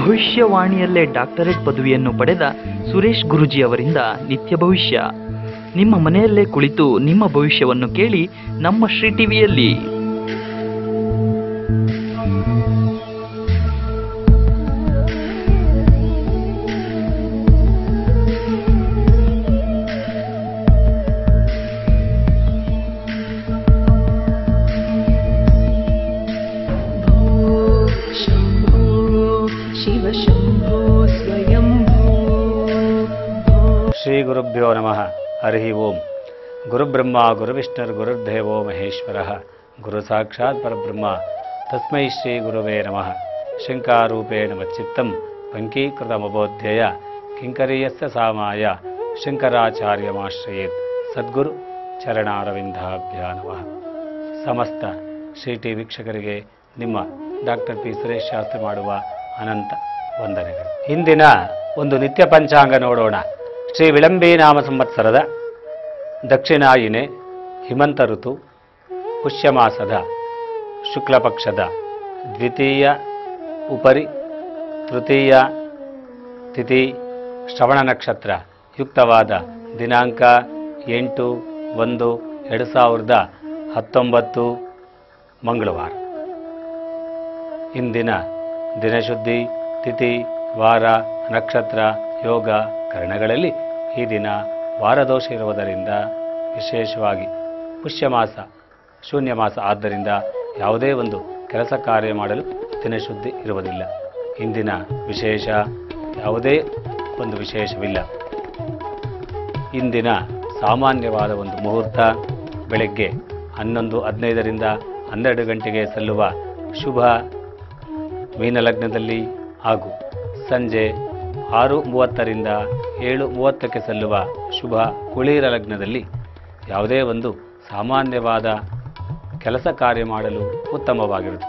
ಭವಿಷ್ಯವಾಣಿಯಲ್ಲೇ doctorate ಪದವಿಯನ್ನು ಪಡೆದ ಸುರೇಶ್ ಗುರುಜಿ ಅವರಿಂದ ನಿತ್ಯ ಭವಿಷ್ಯ ನಿಮ್ಮ ಮನೆಯಲ್ಲೇ ಕುಳಿತು ನಿಮ್ಮ ಭವಿಷ್ಯವನ್ನು ಕೇಳಿ ನಮ್ಮ ಶ್ರೀ ಟಿವಿಯಲ್ಲಿ शम्भो शिव शम्भो स्वयम्भो ಶ್ರೀ ಗುರುಭ್ಯೋ ನಮಃ ಹರಿ ಓಂ ಗುರುಬ್ರಹ್ಮ ಗುರುವಿಷ್ಣುರ್ ಗುರುರ್ದೇವೋ ಮಹೇಶ್ವರ ಗುರು ಸಾಕ್ಷಾತ್ ಪರಬ್ರಹ್ಮ ತಸ್ಮೈ ಶ್ರೀ ಗುರುವೇ ನಮಃ ಶಂಕಾರೂಪೇಣ ಮಚ್ಚಿತ್ತಂ ಪಂಕೀಕೃತಮಬೋಧ್ಯಯ ಕಿಂಕರೀಯಸ್ಯ ಸಾಮಾಯ ಶಂಕರಾಚಾರ್ಯಮಾಶ್ರಯೇತ್ ಸದ್ಗುರು ಚರಣಾರವಿಂದಾಭ್ಯ ನಮಃ ಸಮಸ್ತ ಶ್ರೀ ಟಿ ವೀಕ್ಷಕರಿಗೆ ನಿಮ್ಮ ಡಾಕ್ಟರ್ ಪಿ ಸುರೇಶ್ ಶಾಸ್ತ್ರಿ ಮಾಡುವ ಅನಂತ ವಂದನೆಗಳು ಇಂದಿನ ಒಂದು ನಿತ್ಯ ಪಂಚಾಂಗ ನೋಡೋಣ ಶ್ರೀ ವಿಳಂಬಿ ನಾಮ ಸಂವತ್ಸರದ ದಕ್ಷಿಣಾಯಿನೆ ಹಿಮಂತ ಋತು ಪುಷ್ಯಮಾಸದ ಶುಕ್ಲ ಪಕ್ಷದ ದ್ವಿತೀಯ ಉಪರಿ ತೃತೀಯ ತಿಥಿ ಶ್ರವಣ ನಕ್ಷತ್ರ ಯುಕ್ತವಾದ ದಿನಾಂಕ ಎಂಟು ಒಂದು ಎರಡು ಸಾವಿರದ ಹತ್ತೊಂಬತ್ತು ಮಂಗಳವಾರ ಇಂದಿನ ದಿನಶುದ್ಧಿ ತಿಥಿ ವಾರ ನಕ್ಷತ್ರ ಯೋಗ ಕರಣಗಳಲ್ಲಿ ಈ ದಿನ ವಾರದೋಷ ಇರುವುದರಿಂದ ವಿಶೇಷವಾಗಿ ಪುಷ್ಯಮಾಸ ಶೂನ್ಯ ಮಾಸ ಆದ್ದರಿಂದ ಯಾವುದೇ ಒಂದು ಕೆಲಸ ಕಾರ್ಯ ಮಾಡಲು ದಿನಶುದ್ಧಿ ಇರುವುದಿಲ್ಲ ಇಂದಿನ ವಿಶೇಷ ಯಾವುದೇ ಒಂದು ವಿಶೇಷವಿಲ್ಲ ಇಂದಿನ ಸಾಮಾನ್ಯವಾದ ಒಂದು ಮುಹೂರ್ತ ಬೆಳಗ್ಗೆ ಹನ್ನೊಂದು ಹದಿನೈದರಿಂದ ಹನ್ನೆರಡು ಗಂಟೆಗೆ ಸಲ್ಲುವ ಶುಭ ಮೀನಲಗ್ನದಲ್ಲಿ ಹಾಗೂ ಸಂಜೆ ಆರು ಮೂವತ್ತರಿಂದ ಏಳು ಮೂವತ್ತಕ್ಕೆ ಸಲ್ಲುವ ಶುಭ ಕುಳೀರ ಲಗ್ನದಲ್ಲಿ ಯಾವುದೇ ಒಂದು ಸಾಮಾನ್ಯವಾದ ಕೆಲಸ ಕಾರ್ಯ ಮಾಡಲು ಉತ್ತಮವಾಗಿರುತ್ತದೆ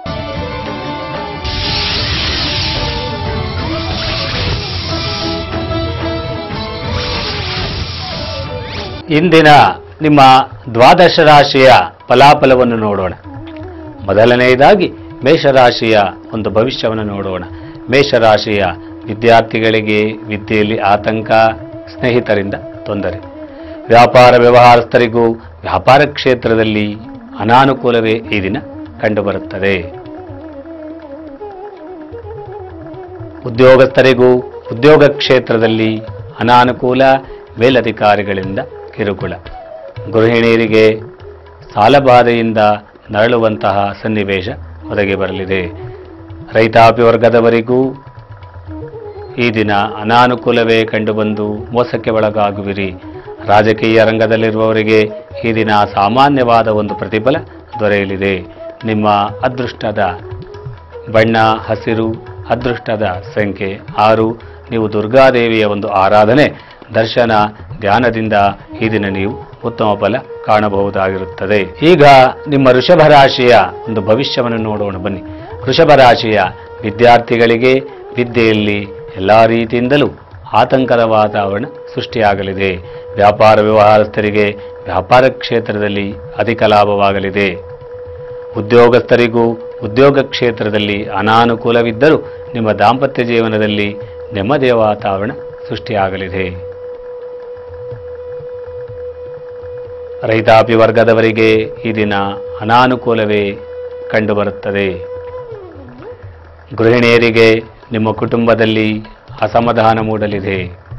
ಇಂದಿನ ನಿಮ್ಮ ದ್ವಾದಶ ರಾಶಿಯ ಫಲಾಫಲವನ್ನು ನೋಡೋಣ ಮೊದಲನೆಯದಾಗಿ ಮೇಷರಾಶಿಯ ಒಂದು ಭವಿಷ್ಯವನ್ನು ನೋಡೋಣ ಮೇಷರಾಶಿಯ ವಿದ್ಯಾರ್ಥಿಗಳಿಗೆ ವಿದ್ಯೆಯಲ್ಲಿ ಆತಂಕ ಸ್ನೇಹಿತರಿಂದ ತೊಂದರೆ ವ್ಯಾಪಾರ ವ್ಯವಹಾರಸ್ಥರಿಗೂ ವ್ಯಾಪಾರ ಕ್ಷೇತ್ರದಲ್ಲಿ ಅನಾನುಕೂಲವೇ ಈ ದಿನ ಕಂಡುಬರುತ್ತದೆ ಉದ್ಯೋಗಸ್ಥರಿಗೂ ಉದ್ಯೋಗ ಕ್ಷೇತ್ರದಲ್ಲಿ ಅನಾನುಕೂಲ ಮೇಲಧಿಕಾರಿಗಳಿಂದ ಕಿರುಕುಳ ಗೃಹಿಣಿಯರಿಗೆ ಸಾಲಬಾಧೆಯಿಂದ ನರಳುವಂತಹ ಸನ್ನಿವೇಶ ಒದಗಿ ಬರಲಿದೆ ರೈತಾಪಿ ವರ್ಗದವರಿಗೂ ಈ ದಿನ ಅನಾನುಕೂಲವೇ ಕಂಡುಬಂದು ಮೋಸಕ್ಕೆ ಒಳಗಾಗುವಿರಿ ರಾಜಕೀಯ ರಂಗದಲ್ಲಿರುವವರಿಗೆ ಈ ದಿನ ಸಾಮಾನ್ಯವಾದ ಒಂದು ಪ್ರತಿಫಲ ದೊರೆಯಲಿದೆ ನಿಮ್ಮ ಅದೃಷ್ಟದ ಬಣ್ಣ ಹಸಿರು ಅದೃಷ್ಟದ ಸಂಖ್ಯೆ ಆರು ನೀವು ದುರ್ಗಾದೇವಿಯ ಒಂದು ಆರಾಧನೆ ದರ್ಶನ ಧ್ಯಾನದಿಂದ ಈ ದಿನ ನೀವು ಉತ್ತಮ ಫಲ ಕಾಣಬಹುದಾಗಿರುತ್ತದೆ ಈಗ ನಿಮ್ಮ ವೃಷಭ ರಾಶಿಯ ಒಂದು ಭವಿಷ್ಯವನ್ನು ನೋಡೋಣ ಬನ್ನಿ ವೃಷಭ ರಾಶಿಯ ವಿದ್ಯಾರ್ಥಿಗಳಿಗೆ ವಿದ್ಯೆಯಲ್ಲಿ ಎಲ್ಲ ರೀತಿಯಿಂದಲೂ ಆತಂಕದ ವಾತಾವರಣ ಸೃಷ್ಟಿಯಾಗಲಿದೆ ವ್ಯಾಪಾರ ವ್ಯವಹಾರಸ್ಥರಿಗೆ ವ್ಯಾಪಾರ ಕ್ಷೇತ್ರದಲ್ಲಿ ಅಧಿಕ ಲಾಭವಾಗಲಿದೆ ಉದ್ಯೋಗಸ್ಥರಿಗೂ ಉದ್ಯೋಗ ಕ್ಷೇತ್ರದಲ್ಲಿ ಅನಾನುಕೂಲವಿದ್ದರೂ ನಿಮ್ಮ ದಾಂಪತ್ಯ ಜೀವನದಲ್ಲಿ ನೆಮ್ಮದಿಯ ವಾತಾವರಣ ಸೃಷ್ಟಿಯಾಗಲಿದೆ ರೈತಾಪಿ ವರ್ಗದವರಿಗೆ ಈ ದಿನ ಅನಾನುಕೂಲವೇ ಕಂಡುಬರುತ್ತದೆ ಗೃಹಿಣಿಯರಿಗೆ ನಿಮ್ಮ ಕುಟುಂಬದಲ್ಲಿ ಅಸಮಾಧಾನ ಮೂಡಲಿದೆ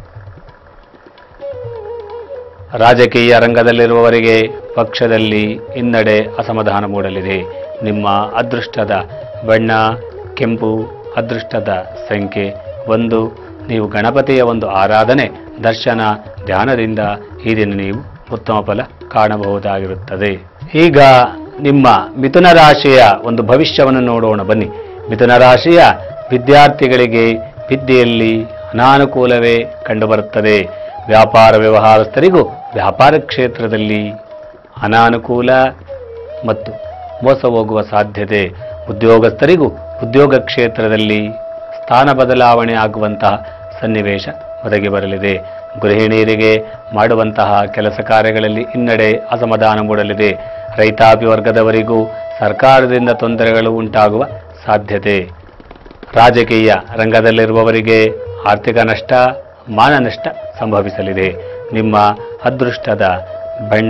ರಾಜಕೀಯ ರಂಗದಲ್ಲಿರುವವರಿಗೆ ಪಕ್ಷದಲ್ಲಿ ಹಿನ್ನಡೆ ಅಸಮಾಧಾನ ಮೂಡಲಿದೆ ನಿಮ್ಮ ಅದೃಷ್ಟದ ಬಣ್ಣ ಕೆಂಪು ಅದೃಷ್ಟದ ಸಂಖ್ಯೆ ಒಂದು ನೀವು ಗಣಪತಿಯ ಒಂದು ಆರಾಧನೆ ದರ್ಶನ ಧ್ಯಾನದಿಂದ ಈ ದಿನ ನೀವು ಉತ್ತಮ ಫಲ ಕಾಣಬಹುದಾಗಿರುತ್ತದೆ ಈಗ ನಿಮ್ಮ ಮಿಥುನ ರಾಶಿಯ ಒಂದು ಭವಿಷ್ಯವನ್ನು ನೋಡೋಣ ಬನ್ನಿ ಮಿಥುನ ರಾಶಿಯ ವಿದ್ಯಾರ್ಥಿಗಳಿಗೆ ವಿದ್ಯೆಯಲ್ಲಿ ಅನಾನುಕೂಲವೇ ಕಂಡುಬರುತ್ತದೆ ವ್ಯಾಪಾರ ವ್ಯವಹಾರಸ್ಥರಿಗೂ ವ್ಯಾಪಾರ ಕ್ಷೇತ್ರದಲ್ಲಿ ಅನಾನುಕೂಲ ಮತ್ತು ಮೋಸ ಹೋಗುವ ಸಾಧ್ಯತೆ ಉದ್ಯೋಗಸ್ಥರಿಗೂ ಉದ್ಯೋಗ ಕ್ಷೇತ್ರದಲ್ಲಿ ಸ್ಥಾನ ಬದಲಾವಣೆ ಆಗುವಂತಹ ಸನ್ನಿವೇಶ ಒದಗಿ ಬರಲಿದೆ ಗೃಹಿಣಿಯರಿಗೆ ಮಾಡುವಂತಹ ಕೆಲಸ ಕಾರ್ಯಗಳಲ್ಲಿ ಹಿನ್ನಡೆ ಅಸಮಾಧಾನ ಮೂಡಲಿದೆ ರೈತಾಪಿ ವರ್ಗದವರಿಗೂ ಸರ್ಕಾರದಿಂದ ತೊಂದರೆಗಳು ಉಂಟಾಗುವ ಸಾಧ್ಯತೆ ರಾಜಕೀಯ ರಂಗದಲ್ಲಿರುವವರಿಗೆ ಆರ್ಥಿಕ ನಷ್ಟ ಮಾನ ನಷ್ಟ ಸಂಭವಿಸಲಿದೆ ನಿಮ್ಮ ಅದೃಷ್ಟದ ಬಣ್ಣ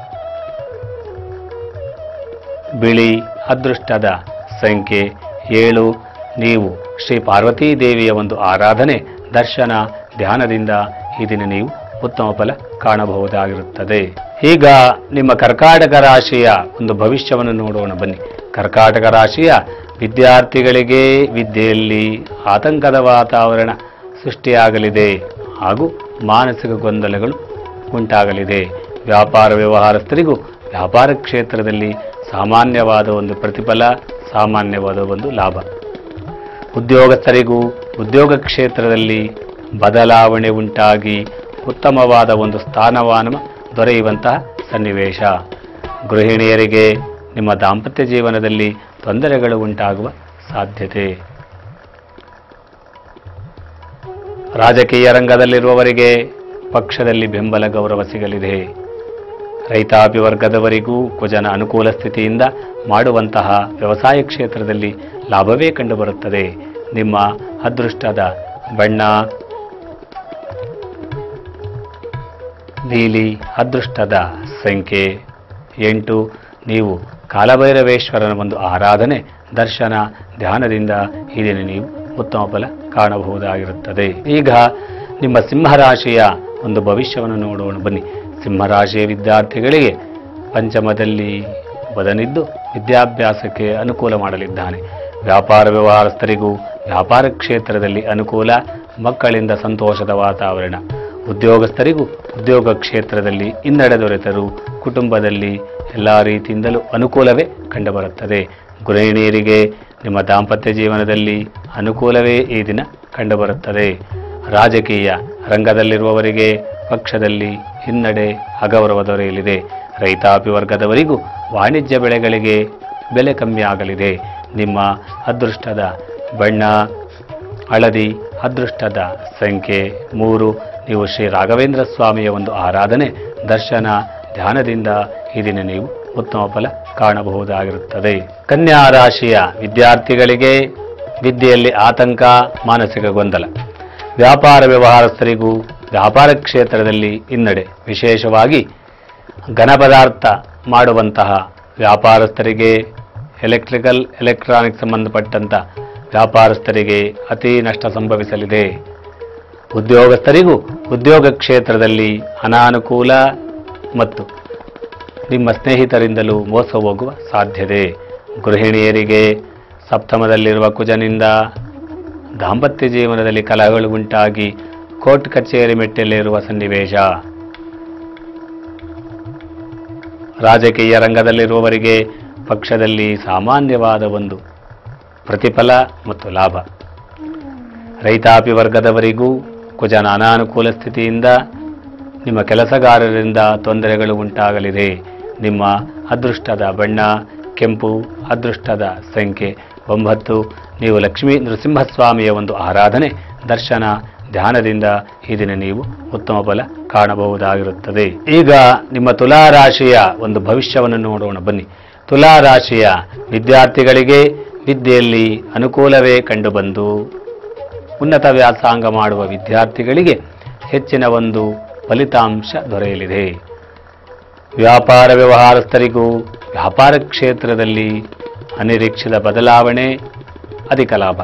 ಬಿಳಿ ಅದೃಷ್ಟದ ಸಂಖ್ಯೆ ಏಳು ನೀವು ಶ್ರೀ ಪಾರ್ವತೀ ದೇವಿಯ ಒಂದು ಆರಾಧನೆ ದರ್ಶನ ಧ್ಯಾನದಿಂದ ಈ ದಿನ ನೀವು ಉತ್ತಮ ಫಲ ಕಾಣಬಹುದಾಗಿರುತ್ತದೆ ಈಗ ನಿಮ್ಮ ಕರ್ಕಾಟಕ ರಾಶಿಯ ಒಂದು ಭವಿಷ್ಯವನ್ನು ನೋಡೋಣ ಬನ್ನಿ ಕರ್ಕಾಟಕ ರಾಶಿಯ ವಿದ್ಯಾರ್ಥಿಗಳಿಗೆ ವಿದ್ಯೆಯಲ್ಲಿ ಆತಂಕದ ವಾತಾವರಣ ಸೃಷ್ಟಿಯಾಗಲಿದೆ ಹಾಗೂ ಮಾನಸಿಕ ಗೊಂದಲಗಳು ಉಂಟಾಗಲಿದೆ ವ್ಯಾಪಾರ ವ್ಯವಹಾರಸ್ಥರಿಗೂ ವ್ಯಾಪಾರ ಕ್ಷೇತ್ರದಲ್ಲಿ ಸಾಮಾನ್ಯವಾದ ಒಂದು ಪ್ರತಿಫಲ ಸಾಮಾನ್ಯವಾದ ಒಂದು ಲಾಭ ಉದ್ಯೋಗಸ್ಥರಿಗೂ ಉದ್ಯೋಗ ಕ್ಷೇತ್ರದಲ್ಲಿ ಬದಲಾವಣೆ ಉಂಟಾಗಿ ಉತ್ತಮವಾದ ಒಂದು ಸ್ಥಾನಮಾನ ದೊರೆಯುವಂತಹ ಸನ್ನಿವೇಶ ಗೃಹಿಣಿಯರಿಗೆ ನಿಮ್ಮ ದಾಂಪತ್ಯ ಜೀವನದಲ್ಲಿ ತೊಂದರೆಗಳು ಉಂಟಾಗುವ ಸಾಧ್ಯತೆ ರಾಜಕೀಯ ರಂಗದಲ್ಲಿರುವವರಿಗೆ ಪಕ್ಷದಲ್ಲಿ ಬೆಂಬಲ ಗೌರವ ಸಿಗಲಿದೆ ರೈತಾಪಿ ವರ್ಗದವರಿಗೂ ಕುಜನ ಅನುಕೂಲ ಸ್ಥಿತಿಯಿಂದ ಮಾಡುವಂತಹ ವ್ಯವಸಾಯ ಕ್ಷೇತ್ರದಲ್ಲಿ ಲಾಭವೇ ಕಂಡುಬರುತ್ತದೆ ನಿಮ್ಮ ಅದೃಷ್ಟದ ಬಣ್ಣ ನೀಲಿ ಅದೃಷ್ಟದ ಸಂಖ್ಯೆ ಎಂಟು ನೀವು ಕಾಲಭೈರವೇಶ್ವರನ ಒಂದು ಆರಾಧನೆ ದರ್ಶನ ಧ್ಯಾನದಿಂದ ಈ ದಿನ ನೀವು ಉತ್ತಮ ಫಲ ಕಾಣಬಹುದಾಗಿರುತ್ತದೆ ಈಗ ನಿಮ್ಮ ಸಿಂಹರಾಶಿಯ ಒಂದು ಭವಿಷ್ಯವನ್ನು ನೋಡೋಣ ಬನ್ನಿ ಸಿಂಹರಾಶಿಯ ವಿದ್ಯಾರ್ಥಿಗಳಿಗೆ ಪಂಚಮದಲ್ಲಿ ಬದನಿದ್ದು ವಿದ್ಯಾಭ್ಯಾಸಕ್ಕೆ ಅನುಕೂಲ ಮಾಡಲಿದ್ದಾನೆ ವ್ಯಾಪಾರ ವ್ಯವಹಾರಸ್ಥರಿಗೂ ವ್ಯಾಪಾರ ಕ್ಷೇತ್ರದಲ್ಲಿ ಅನುಕೂಲ ಮಕ್ಕಳಿಂದ ಸಂತೋಷದ ವಾತಾವರಣ ಉದ್ಯೋಗಸ್ಥರಿಗೂ ಉದ್ಯೋಗ ಕ್ಷೇತ್ರದಲ್ಲಿ ಹಿನ್ನಡೆ ದೊರೆತರೂ ಕುಟುಂಬದಲ್ಲಿ ಎಲ್ಲ ರೀತಿಯಿಂದಲೂ ಅನುಕೂಲವೇ ಕಂಡುಬರುತ್ತದೆ ಗೃಹಿಣಿಯರಿಗೆ ನಿಮ್ಮ ದಾಂಪತ್ಯ ಜೀವನದಲ್ಲಿ ಅನುಕೂಲವೇ ಈ ದಿನ ಕಂಡುಬರುತ್ತದೆ ರಾಜಕೀಯ ರಂಗದಲ್ಲಿರುವವರಿಗೆ ಪಕ್ಷದಲ್ಲಿ ಹಿನ್ನಡೆ ಅಗೌರವ ದೊರೆಯಲಿದೆ ರೈತಾಪಿ ವರ್ಗದವರಿಗೂ ವಾಣಿಜ್ಯ ಬೆಳೆಗಳಿಗೆ ಬೆಲೆ ಕಮ್ಮಿ ಆಗಲಿದೆ ನಿಮ್ಮ ಅದೃಷ್ಟದ ಬಣ್ಣ ಹಳದಿ ಅದೃಷ್ಟದ ಸಂಖ್ಯೆ ಮೂರು ನೀವು ಶ್ರೀ ರಾಘವೇಂದ್ರ ಸ್ವಾಮಿಯ ಒಂದು ಆರಾಧನೆ ದರ್ಶನ ಧ್ಯಾನದಿಂದ ಈ ದಿನ ನೀವು ಉತ್ತಮ ಫಲ ಕಾಣಬಹುದಾಗಿರುತ್ತದೆ ಕನ್ಯಾ ರಾಶಿಯ ವಿದ್ಯಾರ್ಥಿಗಳಿಗೆ ವಿದ್ಯೆಯಲ್ಲಿ ಆತಂಕ ಮಾನಸಿಕ ಗೊಂದಲ ವ್ಯಾಪಾರ ವ್ಯವಹಾರಸ್ಥರಿಗೂ ವ್ಯಾಪಾರ ಕ್ಷೇತ್ರದಲ್ಲಿ ಹಿನ್ನಡೆ ವಿಶೇಷವಾಗಿ ಘನ ಪದಾರ್ಥ ಮಾಡುವಂತಹ ವ್ಯಾಪಾರಸ್ಥರಿಗೆ ಎಲೆಕ್ಟ್ರಿಕಲ್ ಎಲೆಕ್ಟ್ರಾನಿಕ್ ಸಂಬಂಧಪಟ್ಟಂತ ವ್ಯಾಪಾರಸ್ಥರಿಗೆ ಅತಿ ನಷ್ಟ ಸಂಭವಿಸಲಿದೆ ಉದ್ಯೋಗಸ್ಥರಿಗೂ ಉದ್ಯೋಗ ಕ್ಷೇತ್ರದಲ್ಲಿ ಅನಾನುಕೂಲ ಮತ್ತು ನಿಮ್ಮ ಸ್ನೇಹಿತರಿಂದಲೂ ಮೋಸ ಹೋಗುವ ಸಾಧ್ಯತೆ ಗೃಹಿಣಿಯರಿಗೆ ಸಪ್ತಮದಲ್ಲಿರುವ ಕುಜನಿಂದ ದಾಂಪತ್ಯ ಜೀವನದಲ್ಲಿ ಕಲಹಗಳು ಉಂಟಾಗಿ ಕೋರ್ಟ್ ಕಚೇರಿ ಮೆಟ್ಟಲೇರುವ ಸನ್ನಿವೇಶ ರಾಜಕೀಯ ರಂಗದಲ್ಲಿರುವವರಿಗೆ ಪಕ್ಷದಲ್ಲಿ ಸಾಮಾನ್ಯವಾದ ಒಂದು ಪ್ರತಿಫಲ ಮತ್ತು ಲಾಭ ರೈತಾಪಿ ವರ್ಗದವರಿಗೂ ಕುಜನ ಅನಾನುಕೂಲ ಸ್ಥಿತಿಯಿಂದ ನಿಮ್ಮ ಕೆಲಸಗಾರರಿಂದ ತೊಂದರೆಗಳು ಉಂಟಾಗಲಿದೆ ನಿಮ್ಮ ಅದೃಷ್ಟದ ಬಣ್ಣ ಕೆಂಪು ಅದೃಷ್ಟದ ಸಂಖ್ಯೆ ಒಂಬತ್ತು ನೀವು ಲಕ್ಷ್ಮೀ ನೃಸಿಂಹಸ್ವಾಮಿಯ ಒಂದು ಆರಾಧನೆ ದರ್ಶನ ಧ್ಯಾನದಿಂದ ಈ ದಿನ ನೀವು ಉತ್ತಮ ಫಲ ಕಾಣಬಹುದಾಗಿರುತ್ತದೆ ಈಗ ನಿಮ್ಮ ತುಲಾರಾಶಿಯ ಒಂದು ಭವಿಷ್ಯವನ್ನು ನೋಡೋಣ ಬನ್ನಿ ತುಲಾರಾಶಿಯ ವಿದ್ಯಾರ್ಥಿಗಳಿಗೆ ವಿದ್ಯೆಯಲ್ಲಿ ಅನುಕೂಲವೇ ಕಂಡುಬಂದು ಉನ್ನತ ವ್ಯಾಸಂಗ ಮಾಡುವ ವಿದ್ಯಾರ್ಥಿಗಳಿಗೆ ಹೆಚ್ಚಿನ ಒಂದು ಫಲಿತಾಂಶ ದೊರೆಯಲಿದೆ ವ್ಯಾಪಾರ ವ್ಯವಹಾರಸ್ಥರಿಗೂ ವ್ಯಾಪಾರ ಕ್ಷೇತ್ರದಲ್ಲಿ ಅನಿರೀಕ್ಷಿತ ಬದಲಾವಣೆ ಅಧಿಕ ಲಾಭ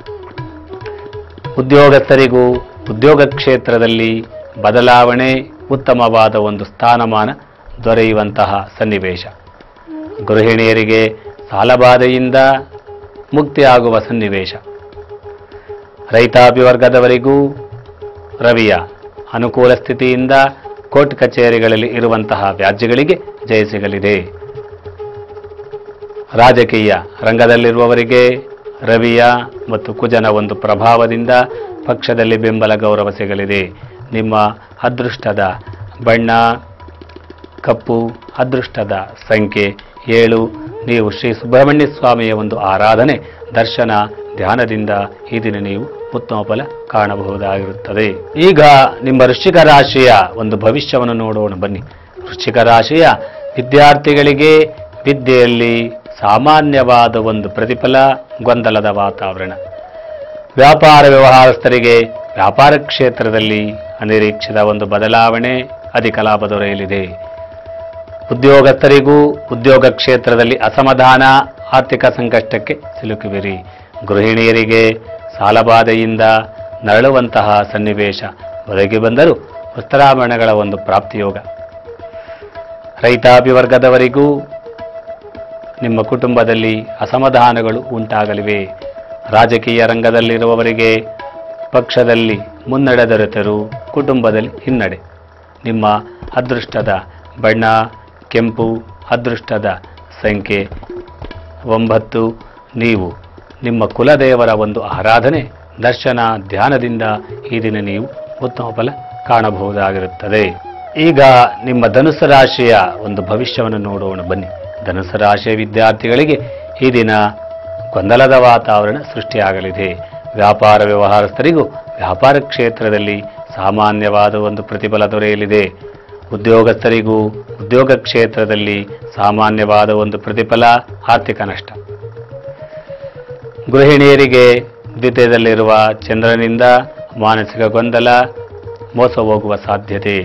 ಉದ್ಯೋಗಸ್ಥರಿಗೂ ಉದ್ಯೋಗ ಕ್ಷೇತ್ರದಲ್ಲಿ ಬದಲಾವಣೆ ಉತ್ತಮವಾದ ಒಂದು ಸ್ಥಾನಮಾನ ದೊರೆಯುವಂತಹ ಸನ್ನಿವೇಶ ಗೃಹಿಣಿಯರಿಗೆ ಸಾಲಬಾಧೆಯಿಂದ ಮುಕ್ತಿಯಾಗುವ ಸನ್ನಿವೇಶ ರೈತಾಪಿ ವರ್ಗದವರಿಗೂ ರವಿಯ ಅನುಕೂಲ ಸ್ಥಿತಿಯಿಂದ ಕೋರ್ಟ್ ಕಚೇರಿಗಳಲ್ಲಿ ಇರುವಂತಹ ವ್ಯಾಜ್ಯಗಳಿಗೆ ಜಯ ಸಿಗಲಿದೆ ರಾಜಕೀಯ ರಂಗದಲ್ಲಿರುವವರಿಗೆ ರವಿಯ ಮತ್ತು ಕುಜನ ಒಂದು ಪ್ರಭಾವದಿಂದ ಪಕ್ಷದಲ್ಲಿ ಬೆಂಬಲ ಗೌರವ ಸಿಗಲಿದೆ ನಿಮ್ಮ ಅದೃಷ್ಟದ ಬಣ್ಣ ಕಪ್ಪು ಅದೃಷ್ಟದ ಸಂಖ್ಯೆ ಏಳು ನೀವು ಶ್ರೀ ಸುಬ್ರಹ್ಮಣ್ಯ ಸ್ವಾಮಿಯ ಒಂದು ಆರಾಧನೆ ದರ್ಶನ ಧ್ಯಾನದಿಂದ ಈ ದಿನ ನೀವು ಉತ್ತಮ ಫಲ ಕಾಣಬಹುದಾಗಿರುತ್ತದೆ ಈಗ ನಿಮ್ಮ ವೃಶ್ಚಿಕ ರಾಶಿಯ ಒಂದು ಭವಿಷ್ಯವನ್ನು ನೋಡೋಣ ಬನ್ನಿ ವೃಶ್ಚಿಕ ರಾಶಿಯ ವಿದ್ಯಾರ್ಥಿಗಳಿಗೆ ವಿದ್ಯೆಯಲ್ಲಿ ಸಾಮಾನ್ಯವಾದ ಒಂದು ಪ್ರತಿಫಲ ಗೊಂದಲದ ವಾತಾವರಣ ವ್ಯಾಪಾರ ವ್ಯವಹಾರಸ್ಥರಿಗೆ ವ್ಯಾಪಾರ ಕ್ಷೇತ್ರದಲ್ಲಿ ಅನಿರೀಕ್ಷಿತ ಒಂದು ಬದಲಾವಣೆ ಅಧಿಕ ಲಾಭ ದೊರೆಯಲಿದೆ ಉದ್ಯೋಗಸ್ಥರಿಗೂ ಉದ್ಯೋಗ ಕ್ಷೇತ್ರದಲ್ಲಿ ಅಸಮಾಧಾನ ಆರ್ಥಿಕ ಸಂಕಷ್ಟಕ್ಕೆ ಸಿಲುಕುವಿರಿ ಗೃಹಿಣಿಯರಿಗೆ ಸಾಲಬಾಧೆಯಿಂದ ನರಳುವಂತಹ ಸನ್ನಿವೇಶ ಒದಗಿ ಬಂದರೂ ವಸ್ತ್ರಾಭರಣಗಳ ಒಂದು ಪ್ರಾಪ್ತಿಯೋಗ ರೈತಾಪಿ ವರ್ಗದವರಿಗೂ ನಿಮ್ಮ ಕುಟುಂಬದಲ್ಲಿ ಅಸಮಾಧಾನಗಳು ಉಂಟಾಗಲಿವೆ ರಾಜಕೀಯ ರಂಗದಲ್ಲಿರುವವರಿಗೆ ಪಕ್ಷದಲ್ಲಿ ಮುನ್ನಡೆ ದೊರೆತರೂ ಕುಟುಂಬದಲ್ಲಿ ಹಿನ್ನಡೆ ನಿಮ್ಮ ಅದೃಷ್ಟದ ಬಣ್ಣ ಕೆಂಪು ಅದೃಷ್ಟದ ಸಂಖ್ಯೆ ಒಂಬತ್ತು ನೀವು ನಿಮ್ಮ ಕುಲದೇವರ ಒಂದು ಆರಾಧನೆ ದರ್ಶನ ಧ್ಯಾನದಿಂದ ಈ ದಿನ ನೀವು ಉತ್ತಮ ಫಲ ಕಾಣಬಹುದಾಗಿರುತ್ತದೆ ಈಗ ನಿಮ್ಮ ಧನುಸು ರಾಶಿಯ ಒಂದು ಭವಿಷ್ಯವನ್ನು ನೋಡೋಣ ಬನ್ನಿ ಧನುಸು ರಾಶಿಯ ವಿದ್ಯಾರ್ಥಿಗಳಿಗೆ ಈ ದಿನ ಗೊಂದಲದ ವಾತಾವರಣ ಸೃಷ್ಟಿಯಾಗಲಿದೆ ವ್ಯಾಪಾರ ವ್ಯವಹಾರಸ್ಥರಿಗೂ ವ್ಯಾಪಾರ ಕ್ಷೇತ್ರದಲ್ಲಿ ಸಾಮಾನ್ಯವಾದ ಒಂದು ಪ್ರತಿಫಲ ದೊರೆಯಲಿದೆ ಉದ್ಯೋಗಸ್ಥರಿಗೂ ಉದ್ಯೋಗ ಕ್ಷೇತ್ರದಲ್ಲಿ ಸಾಮಾನ್ಯವಾದ ಒಂದು ಪ್ರತಿಫಲ ಆರ್ಥಿಕ ನಷ್ಟ ಗೃಹಿಣಿಯರಿಗೆ ದ್ವಿತೀಯದಲ್ಲಿರುವ ಚಂದ್ರನಿಂದ ಮಾನಸಿಕ ಗೊಂದಲ ಮೋಸ ಹೋಗುವ ಸಾಧ್ಯತೆ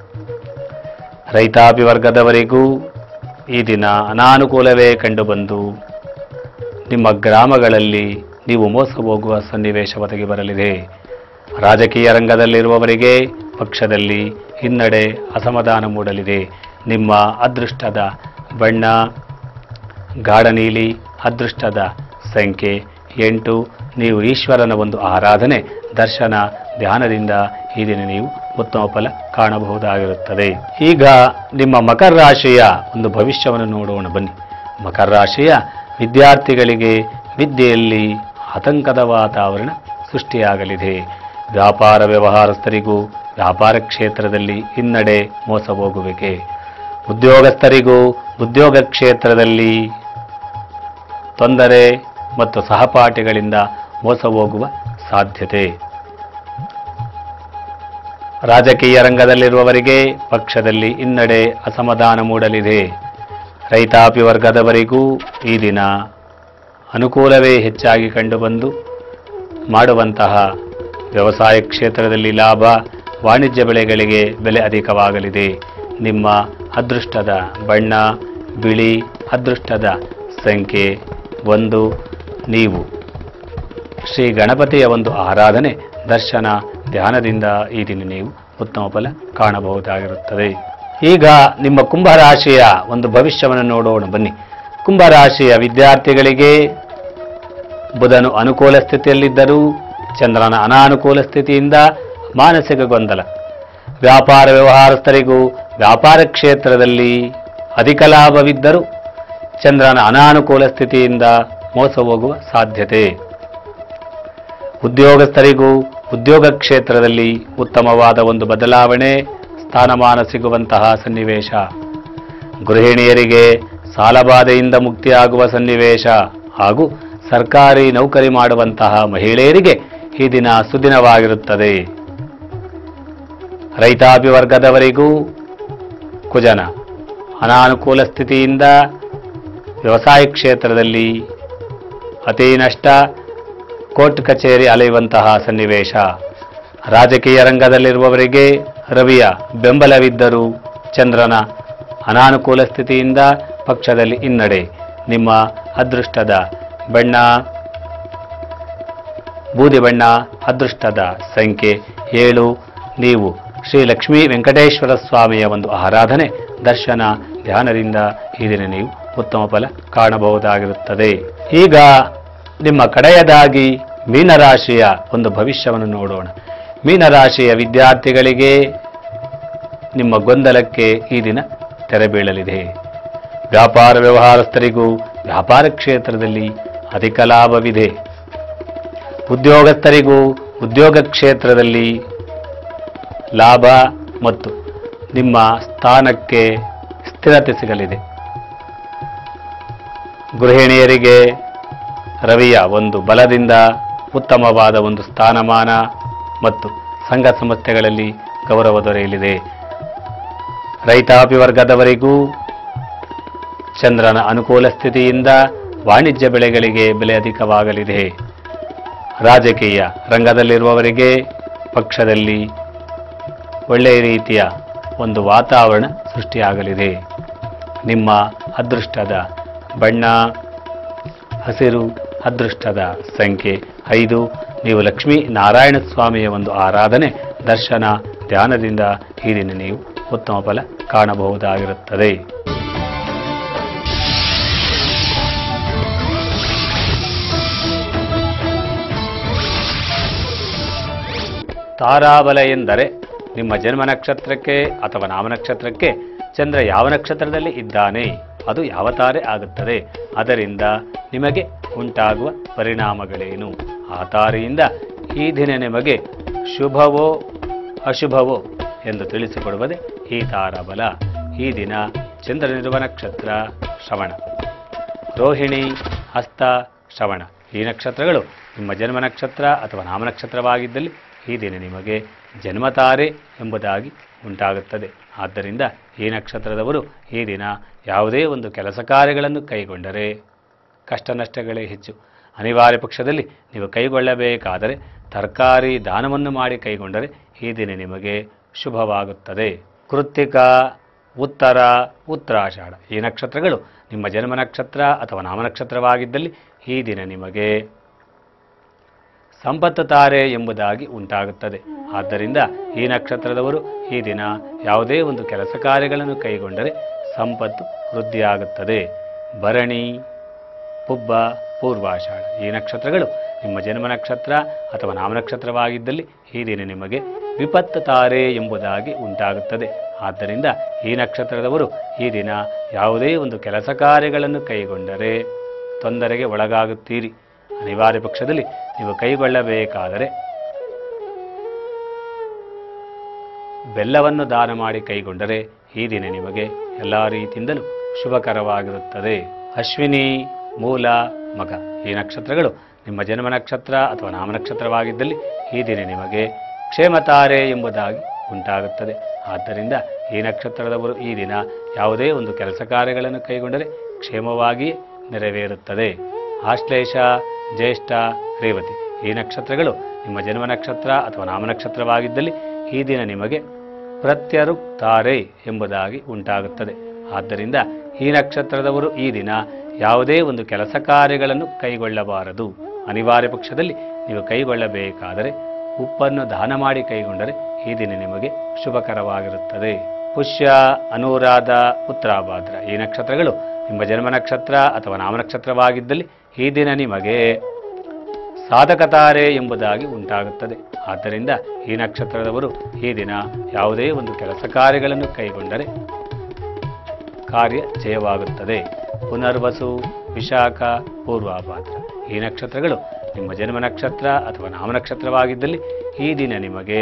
ರೈತಾಪಿ ವರ್ಗದವರಿಗೂ ಈ ದಿನ ಅನಾನುಕೂಲವೇ ಕಂಡುಬಂದು ನಿಮ್ಮ ಗ್ರಾಮಗಳಲ್ಲಿ ನೀವು ಮೋಸ ಹೋಗುವ ಸನ್ನಿವೇಶ ಒದಗಿ ಬರಲಿದೆ ರಾಜಕೀಯ ರಂಗದಲ್ಲಿರುವವರಿಗೆ ಪಕ್ಷದಲ್ಲಿ ಹಿನ್ನಡೆ ಅಸಮಾಧಾನ ಮೂಡಲಿದೆ ನಿಮ್ಮ ಅದೃಷ್ಟದ ಬಣ್ಣ ಗಾಢ ನೀಲಿ ಅದೃಷ್ಟದ ಸಂಖ್ಯೆ ಎಂಟು ನೀವು ಈಶ್ವರನ ಒಂದು ಆರಾಧನೆ ದರ್ಶನ ಧ್ಯಾನದಿಂದ ಈ ದಿನ ನೀವು ಉತ್ತಮ ಫಲ ಕಾಣಬಹುದಾಗಿರುತ್ತದೆ ಈಗ ನಿಮ್ಮ ಮಕರ ರಾಶಿಯ ಒಂದು ಭವಿಷ್ಯವನ್ನು ನೋಡೋಣ ಬನ್ನಿ ಮಕರ ರಾಶಿಯ ವಿದ್ಯಾರ್ಥಿಗಳಿಗೆ ವಿದ್ಯೆಯಲ್ಲಿ ಆತಂಕದ ವಾತಾವರಣ ಸೃಷ್ಟಿಯಾಗಲಿದೆ ವ್ಯಾಪಾರ ವ್ಯವಹಾರಸ್ಥರಿಗೂ ವ್ಯಾಪಾರ ಕ್ಷೇತ್ರದಲ್ಲಿ ಹಿನ್ನಡೆ ಮೋಸ ಹೋಗುವಿಕೆ ಉದ್ಯೋಗಸ್ಥರಿಗೂ ಉದ್ಯೋಗ ಕ್ಷೇತ್ರದಲ್ಲಿ ತೊಂದರೆ ಮತ್ತು ಸಹಪಾಠಿಗಳಿಂದ ಮೋಸ ಹೋಗುವ ಸಾಧ್ಯತೆ ರಾಜಕೀಯ ರಂಗದಲ್ಲಿರುವವರಿಗೆ ಪಕ್ಷದಲ್ಲಿ ಹಿನ್ನಡೆ ಅಸಮಾಧಾನ ಮೂಡಲಿದೆ ರೈತಾಪಿ ವರ್ಗದವರಿಗೂ ಈ ದಿನ ಅನುಕೂಲವೇ ಹೆಚ್ಚಾಗಿ ಕಂಡುಬಂದು ಮಾಡುವಂತಹ ವ್ಯವಸಾಯ ಕ್ಷೇತ್ರದಲ್ಲಿ ಲಾಭ ವಾಣಿಜ್ಯ ಬೆಳೆಗಳಿಗೆ ಬೆಲೆ ಅಧಿಕವಾಗಲಿದೆ ನಿಮ್ಮ ಅದೃಷ್ಟದ ಬಣ್ಣ ಬಿಳಿ ಅದೃಷ್ಟದ ಸಂಖ್ಯೆ ಒಂದು ನೀವು ಶ್ರೀ ಗಣಪತಿಯ ಒಂದು ಆರಾಧನೆ ದರ್ಶನ ಧ್ಯಾನದಿಂದ ಈ ದಿನ ನೀವು ಉತ್ತಮ ಫಲ ಕಾಣಬಹುದಾಗಿರುತ್ತದೆ ಈಗ ನಿಮ್ಮ ಕುಂಭರಾಶಿಯ ಒಂದು ಭವಿಷ್ಯವನ್ನು ನೋಡೋಣ ಬನ್ನಿ ಕುಂಭರಾಶಿಯ ವಿದ್ಯಾರ್ಥಿಗಳಿಗೆ ಬುಧನು ಅನುಕೂಲ ಸ್ಥಿತಿಯಲ್ಲಿದ್ದರೂ ಚಂದ್ರನ ಅನಾನುಕೂಲ ಸ್ಥಿತಿಯಿಂದ ಮಾನಸಿಕ ಗೊಂದಲ ವ್ಯಾಪಾರ ವ್ಯವಹಾರಸ್ಥರಿಗೂ ವ್ಯಾಪಾರ ಕ್ಷೇತ್ರದಲ್ಲಿ ಅಧಿಕ ಲಾಭವಿದ್ದರೂ ಚಂದ್ರನ ಅನಾನುಕೂಲ ಸ್ಥಿತಿಯಿಂದ ಮೋಸ ಹೋಗುವ ಸಾಧ್ಯತೆ ಉದ್ಯೋಗಸ್ಥರಿಗೂ ಉದ್ಯೋಗ ಕ್ಷೇತ್ರದಲ್ಲಿ ಉತ್ತಮವಾದ ಒಂದು ಬದಲಾವಣೆ ಸ್ಥಾನಮಾನ ಸಿಗುವಂತಹ ಸನ್ನಿವೇಶ ಗೃಹಿಣಿಯರಿಗೆ ಸಾಲಬಾಧೆಯಿಂದ ಮುಕ್ತಿಯಾಗುವ ಸನ್ನಿವೇಶ ಹಾಗೂ ಸರ್ಕಾರಿ ನೌಕರಿ ಮಾಡುವಂತಹ ಮಹಿಳೆಯರಿಗೆ ಈ ದಿನ ಸುದಿನವಾಗಿರುತ್ತದೆ ರೈತಾಪಿ ವರ್ಗದವರಿಗೂ ಕುಜನ ಅನಾನುಕೂಲ ಸ್ಥಿತಿಯಿಂದ ವ್ಯವಸಾಯ ಕ್ಷೇತ್ರದಲ್ಲಿ ಅತಿ ನಷ್ಟ ಕೋರ್ಟ್ ಕಚೇರಿ ಅಲೆಯುವಂತಹ ಸನ್ನಿವೇಶ ರಾಜಕೀಯ ರಂಗದಲ್ಲಿರುವವರಿಗೆ ರವಿಯ ಬೆಂಬಲವಿದ್ದರೂ ಚಂದ್ರನ ಅನಾನುಕೂಲ ಸ್ಥಿತಿಯಿಂದ ಪಕ್ಷದಲ್ಲಿ ಹಿನ್ನಡೆ ನಿಮ್ಮ ಅದೃಷ್ಟದ ಬಣ್ಣ ಬೂದಿ ಬಣ್ಣ ಅದೃಷ್ಟದ ಸಂಖ್ಯೆ ಏಳು ನೀವು ಶ್ರೀ ಲಕ್ಷ್ಮೀ ವೆಂಕಟೇಶ್ವರ ಸ್ವಾಮಿಯ ಒಂದು ಆರಾಧನೆ ದರ್ಶನ ಧ್ಯಾನದಿಂದ ಈ ದಿನ ನೀವು ಉತ್ತಮ ಫಲ ಕಾಣಬಹುದಾಗಿರುತ್ತದೆ ಈಗ ನಿಮ್ಮ ಕಡೆಯದಾಗಿ ಮೀನರಾಶಿಯ ಒಂದು ಭವಿಷ್ಯವನ್ನು ನೋಡೋಣ ಮೀನರಾಶಿಯ ವಿದ್ಯಾರ್ಥಿಗಳಿಗೆ ನಿಮ್ಮ ಗೊಂದಲಕ್ಕೆ ಈ ದಿನ ತೆರೆ ಬೀಳಲಿದೆ ವ್ಯಾಪಾರ ವ್ಯವಹಾರಸ್ಥರಿಗೂ ವ್ಯಾಪಾರ ಕ್ಷೇತ್ರದಲ್ಲಿ ಅಧಿಕ ಲಾಭವಿದೆ ಉದ್ಯೋಗಸ್ಥರಿಗೂ ಉದ್ಯೋಗ ಕ್ಷೇತ್ರದಲ್ಲಿ ಲಾಭ ಮತ್ತು ನಿಮ್ಮ ಸ್ಥಾನಕ್ಕೆ ಸ್ಥಿರತೆ ಸಿಗಲಿದೆ ಗೃಹಿಣಿಯರಿಗೆ ರವಿಯ ಒಂದು ಬಲದಿಂದ ಉತ್ತಮವಾದ ಒಂದು ಸ್ಥಾನಮಾನ ಮತ್ತು ಸಂಘ ಸಂಸ್ಥೆಗಳಲ್ಲಿ ಗೌರವ ದೊರೆಯಲಿದೆ ರೈತಾಪಿ ವರ್ಗದವರಿಗೂ ಚಂದ್ರನ ಅನುಕೂಲ ಸ್ಥಿತಿಯಿಂದ ವಾಣಿಜ್ಯ ಬೆಳೆಗಳಿಗೆ ಬೆಲೆ ಅಧಿಕವಾಗಲಿದೆ ರಾಜಕೀಯ ರಂಗದಲ್ಲಿರುವವರಿಗೆ ಪಕ್ಷದಲ್ಲಿ ಒಳ್ಳೆಯ ರೀತಿಯ ಒಂದು ವಾತಾವರಣ ಸೃಷ್ಟಿಯಾಗಲಿದೆ ನಿಮ್ಮ ಅದೃಷ್ಟದ ಬಣ್ಣ ಹಸಿರು ಅದೃಷ್ಟದ ಸಂಖ್ಯೆ ಐದು ನೀವು ಲಕ್ಷ್ಮೀ ನಾರಾಯಣ ಸ್ವಾಮಿಯ ಒಂದು ಆರಾಧನೆ ದರ್ಶನ ಧ್ಯಾನದಿಂದ ಈ ದಿನ ನೀವು ಉತ್ತಮ ಫಲ ಕಾಣಬಹುದಾಗಿರುತ್ತದೆ ತಾರಾಬಲ ಎಂದರೆ ನಿಮ್ಮ ಜನ್ಮ ನಕ್ಷತ್ರಕ್ಕೆ ಅಥವಾ ನಾಮ ನಕ್ಷತ್ರಕ್ಕೆ ಚಂದ್ರ ಯಾವ ನಕ್ಷತ್ರದಲ್ಲಿ ಇದ್ದಾನೆ ಅದು ಯಾವ ತಾರೆ ಆಗುತ್ತದೆ ಅದರಿಂದ ನಿಮಗೆ ಉಂಟಾಗುವ ಪರಿಣಾಮಗಳೇನು ಆ ತಾರೆಯಿಂದ ಈ ದಿನ ನಿಮಗೆ ಶುಭವೋ ಅಶುಭವೋ ಎಂದು ತಿಳಿಸಿಕೊಡುವುದೇ ಈ ತಾರಾಬಲ ಈ ದಿನ ಚಂದ್ರನಿರುವ ನಕ್ಷತ್ರ ಶ್ರವಣ ರೋಹಿಣಿ ಹಸ್ತ ಶ್ರವಣ ಈ ನಕ್ಷತ್ರಗಳು ನಿಮ್ಮ ಜನ್ಮ ನಕ್ಷತ್ರ ಅಥವಾ ನಾಮ ನಕ್ಷತ್ರವಾಗಿದ್ದಲ್ಲಿ ಈ ದಿನ ನಿಮಗೆ ಜನ್ಮತಾರೆ ಎಂಬುದಾಗಿ ಉಂಟಾಗುತ್ತದೆ ಆದ್ದರಿಂದ ಈ ನಕ್ಷತ್ರದವರು ಈ ದಿನ ಯಾವುದೇ ಒಂದು ಕೆಲಸ ಕಾರ್ಯಗಳನ್ನು ಕೈಗೊಂಡರೆ ಕಷ್ಟ ನಷ್ಟಗಳೇ ಹೆಚ್ಚು ಅನಿವಾರ್ಯ ಪಕ್ಷದಲ್ಲಿ ನೀವು ಕೈಗೊಳ್ಳಬೇಕಾದರೆ ತರಕಾರಿ ದಾನವನ್ನು ಮಾಡಿ ಕೈಗೊಂಡರೆ ಈ ದಿನ ನಿಮಗೆ ಶುಭವಾಗುತ್ತದೆ ಕೃತ್ತಿಕ ಉತ್ತರ ಉತ್ತರಾಷಾಢ ಈ ನಕ್ಷತ್ರಗಳು ನಿಮ್ಮ ಜನ್ಮ ನಕ್ಷತ್ರ ಅಥವಾ ನಾಮ ನಕ್ಷತ್ರವಾಗಿದ್ದಲ್ಲಿ ಈ ದಿನ ನಿಮಗೆ ಸಂಪತ್ತು ತಾರೆ ಎಂಬುದಾಗಿ ಉಂಟಾಗುತ್ತದೆ ಆದ್ದರಿಂದ ಈ ನಕ್ಷತ್ರದವರು ಈ ದಿನ ಯಾವುದೇ ಒಂದು ಕೆಲಸ ಕಾರ್ಯಗಳನ್ನು ಕೈಗೊಂಡರೆ ಸಂಪತ್ತು ವೃದ್ಧಿಯಾಗುತ್ತದೆ ಭರಣಿ ಪುಬ್ಬ ಪೂರ್ವಾಷಾಢ ಈ ನಕ್ಷತ್ರಗಳು ನಿಮ್ಮ ಜನ್ಮ ನಕ್ಷತ್ರ ಅಥವಾ ನಾಮ ನಕ್ಷತ್ರವಾಗಿದ್ದಲ್ಲಿ ಈ ದಿನ ನಿಮಗೆ ವಿಪತ್ತು ತಾರೆ ಎಂಬುದಾಗಿ ಉಂಟಾಗುತ್ತದೆ ಆದ್ದರಿಂದ ಈ ನಕ್ಷತ್ರದವರು ಈ ದಿನ ಯಾವುದೇ ಒಂದು ಕೆಲಸ ಕಾರ್ಯಗಳನ್ನು ಕೈಗೊಂಡರೆ ತೊಂದರೆಗೆ ಒಳಗಾಗುತ್ತೀರಿ ಅನಿವಾರ್ಯ ಪಕ್ಷದಲ್ಲಿ ನೀವು ಕೈಗೊಳ್ಳಬೇಕಾದರೆ ಬೆಲ್ಲವನ್ನು ದಾನ ಮಾಡಿ ಕೈಗೊಂಡರೆ ಈ ದಿನ ನಿಮಗೆ ಎಲ್ಲ ರೀತಿಯಿಂದಲೂ ಶುಭಕರವಾಗಿರುತ್ತದೆ ಅಶ್ವಿನಿ ಮೂಲ ಮಗ ಈ ನಕ್ಷತ್ರಗಳು ನಿಮ್ಮ ಜನ್ಮ ನಕ್ಷತ್ರ ಅಥವಾ ನಾಮ ನಕ್ಷತ್ರವಾಗಿದ್ದಲ್ಲಿ ಈ ದಿನ ನಿಮಗೆ ಕ್ಷೇಮತಾರೆ ಎಂಬುದಾಗಿ ಉಂಟಾಗುತ್ತದೆ ಆದ್ದರಿಂದ ಈ ನಕ್ಷತ್ರದವರು ಈ ದಿನ ಯಾವುದೇ ಒಂದು ಕೆಲಸ ಕಾರ್ಯಗಳನ್ನು ಕೈಗೊಂಡರೆ ಕ್ಷೇಮವಾಗಿ ನೆರವೇರುತ್ತದೆ ಆಶ್ಲೇಷ ಜ್ಯೇಷ್ಠ ರೇವತಿ ಈ ನಕ್ಷತ್ರಗಳು ನಿಮ್ಮ ಜನ್ಮ ನಕ್ಷತ್ರ ಅಥವಾ ನಾಮ ನಕ್ಷತ್ರವಾಗಿದ್ದಲ್ಲಿ ಈ ದಿನ ನಿಮಗೆ ಪ್ರತ್ಯರುಕ್ತಾರೆ ಎಂಬುದಾಗಿ ಉಂಟಾಗುತ್ತದೆ ಆದ್ದರಿಂದ ಈ ನಕ್ಷತ್ರದವರು ಈ ದಿನ ಯಾವುದೇ ಒಂದು ಕೆಲಸ ಕಾರ್ಯಗಳನ್ನು ಕೈಗೊಳ್ಳಬಾರದು ಅನಿವಾರ್ಯ ಪಕ್ಷದಲ್ಲಿ ನೀವು ಕೈಗೊಳ್ಳಬೇಕಾದರೆ ಉಪ್ಪನ್ನು ದಾನ ಮಾಡಿ ಕೈಗೊಂಡರೆ ಈ ದಿನ ನಿಮಗೆ ಶುಭಕರವಾಗಿರುತ್ತದೆ ಪುಷ್ಯ ಅನುರಾಧ ಉತ್ತರಾಭಾದ್ರ ಈ ನಕ್ಷತ್ರಗಳು ನಿಮ್ಮ ಜನ್ಮ ನಕ್ಷತ್ರ ಅಥವಾ ನಾಮ ನಕ್ಷತ್ರವಾಗಿದ್ದಲ್ಲಿ ಈ ದಿನ ನಿಮಗೆ ಸಾಧಕತಾರೆ ಎಂಬುದಾಗಿ ಉಂಟಾಗುತ್ತದೆ ಆದ್ದರಿಂದ ಈ ನಕ್ಷತ್ರದವರು ಈ ದಿನ ಯಾವುದೇ ಒಂದು ಕೆಲಸ ಕಾರ್ಯಗಳನ್ನು ಕೈಗೊಂಡರೆ ಕಾರ್ಯ ಜಯವಾಗುತ್ತದೆ ಪುನರ್ವಸು ವಿಶಾಖ ಪೂರ್ವಾಭಾದ್ರ ಈ ನಕ್ಷತ್ರಗಳು ನಿಮ್ಮ ಜನ್ಮ ನಕ್ಷತ್ರ ಅಥವಾ ನಾಮ ನಕ್ಷತ್ರವಾಗಿದ್ದಲ್ಲಿ ಈ ದಿನ ನಿಮಗೆ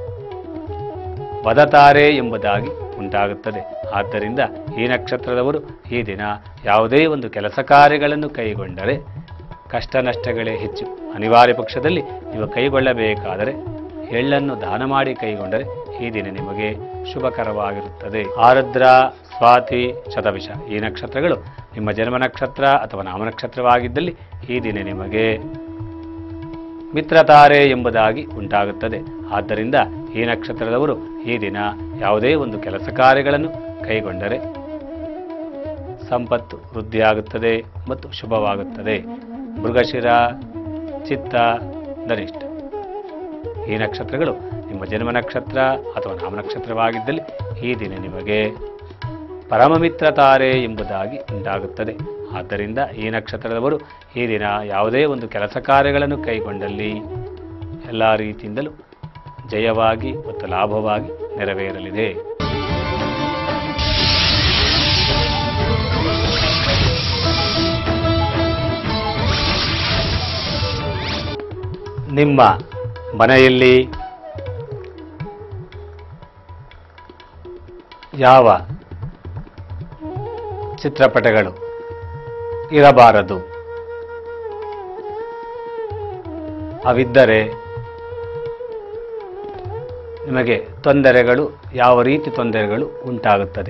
ವದತಾರೆ ಎಂಬುದಾಗಿ ಉಂಟಾಗುತ್ತದೆ ಆದ್ದರಿಂದ ಈ ನಕ್ಷತ್ರದವರು ಈ ದಿನ ಯಾವುದೇ ಒಂದು ಕೆಲಸ ಕಾರ್ಯಗಳನ್ನು ಕೈಗೊಂಡರೆ ಕಷ್ಟ ನಷ್ಟಗಳೇ ಹೆಚ್ಚು ಅನಿವಾರ್ಯ ಪಕ್ಷದಲ್ಲಿ ನೀವು ಕೈಗೊಳ್ಳಬೇಕಾದರೆ ಎಳ್ಳನ್ನು ದಾನ ಮಾಡಿ ಕೈಗೊಂಡರೆ ಈ ದಿನ ನಿಮಗೆ ಶುಭಕರವಾಗಿರುತ್ತದೆ ಆರುದ್ರ ಸ್ವಾತಿ ಶತಭಿಷ ಈ ನಕ್ಷತ್ರಗಳು ನಿಮ್ಮ ಜನ್ಮ ನಕ್ಷತ್ರ ಅಥವಾ ನಾಮ ನಕ್ಷತ್ರವಾಗಿದ್ದಲ್ಲಿ ಈ ದಿನ ನಿಮಗೆ ಮಿತ್ರತಾರೆ ಎಂಬುದಾಗಿ ಉಂಟಾಗುತ್ತದೆ ಆದ್ದರಿಂದ ಈ ನಕ್ಷತ್ರದವರು ಈ ದಿನ ಯಾವುದೇ ಒಂದು ಕೆಲಸ ಕಾರ್ಯಗಳನ್ನು ಕೈಗೊಂಡರೆ ಸಂಪತ್ತು ವೃದ್ಧಿಯಾಗುತ್ತದೆ ಮತ್ತು ಶುಭವಾಗುತ್ತದೆ ಮೃಗಶಿರ ಚಿತ್ತ ಧನಿಷ್ಠ ಈ ನಕ್ಷತ್ರಗಳು ನಿಮ್ಮ ಜನ್ಮ ನಕ್ಷತ್ರ ಅಥವಾ ನಾಮ ನಕ್ಷತ್ರವಾಗಿದ್ದಲ್ಲಿ ಈ ದಿನ ನಿಮಗೆ ಪರಮಮಿತ್ರ ತಾರೆ ಎಂಬುದಾಗಿ ಉಂಟಾಗುತ್ತದೆ ಆದ್ದರಿಂದ ಈ ನಕ್ಷತ್ರದವರು ಈ ದಿನ ಯಾವುದೇ ಒಂದು ಕೆಲಸ ಕಾರ್ಯಗಳನ್ನು ಕೈಗೊಂಡಲ್ಲಿ ಎಲ್ಲ ರೀತಿಯಿಂದಲೂ ಜಯವಾಗಿ ಮತ್ತು ಲಾಭವಾಗಿ ನೆರವೇರಲಿದೆ ನಿಮ್ಮ ಮನೆಯಲ್ಲಿ ಯಾವ ಚಿತ್ರಪಟಗಳು ಇರಬಾರದು ಅವಿದ್ದರೆ ನಿಮಗೆ ತೊಂದರೆಗಳು ಯಾವ ರೀತಿ ತೊಂದರೆಗಳು ಉಂಟಾಗುತ್ತದೆ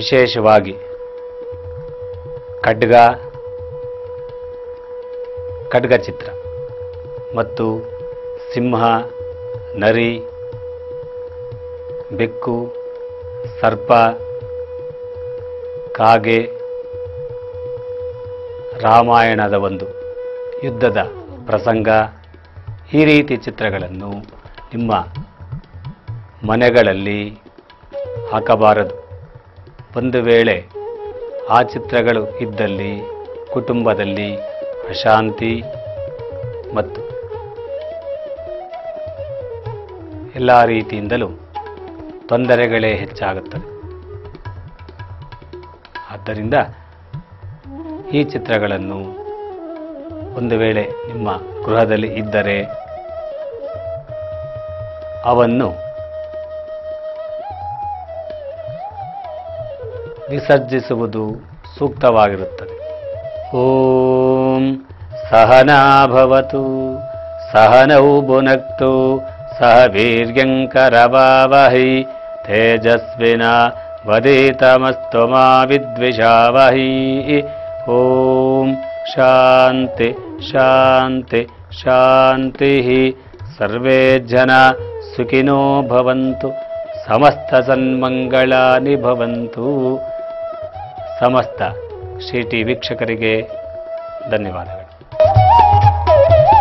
ವಿಶೇಷವಾಗಿ ಖಡ್ಗ ಖಡ್ಗ ಚಿತ್ರ ಮತ್ತು ಸಿಂಹ ನರಿ ಬೆಕ್ಕು ಸರ್ಪ ಕಾಗೆ ರಾಮಾಯಣದ ಒಂದು ಯುದ್ಧದ ಪ್ರಸಂಗ ಈ ರೀತಿ ಚಿತ್ರಗಳನ್ನು ನಿಮ್ಮ ಮನೆಗಳಲ್ಲಿ ಹಾಕಬಾರದು ಒಂದು ವೇಳೆ ಆ ಚಿತ್ರಗಳು ಇದ್ದಲ್ಲಿ ಕುಟುಂಬದಲ್ಲಿ ಅಶಾಂತಿ ಮತ್ತು ಎಲ್ಲ ರೀತಿಯಿಂದಲೂ ತೊಂದರೆಗಳೇ ಹೆಚ್ಚಾಗುತ್ತದೆ ಆದ್ದರಿಂದ ಈ ಚಿತ್ರಗಳನ್ನು ಒಂದು ವೇಳೆ ನಿಮ್ಮ ಗೃಹದಲ್ಲಿ ಇದ್ದರೆ ಅವನ್ನು ವಿಸರ್ಜಿಸುವುದು ಸೂಕ್ತವಾಗಿರುತ್ತದೆ ಓಂ ಸಹನಾಭವತು ಸಹನೌ ಭುನಕ್ತು ಸಹ ವೀರ್ಯಂಕರವಾವಹೈ ತೇಜಸ್ವಿನ ವದಿತಮಸ್ತು ಮಾ ವಿದ್ವಿಷಾವಹೈ ಓಂ ಶಾಂತಿ ಶಾಂತಿ ಶಾಂತಿ ಸರ್ವೇ ಜನ ಸುಖಿನೋ ಭವಂತು ಸಮಸ್ತ ಸನ್ಮಂಗಳಾನಿ ಭವಂತು ಸಮಸ್ತ ಶ್ರೀ ಟಿ ವೀಕ್ಷಕರಿಗೆ ಧನ್ಯವಾದಗಳು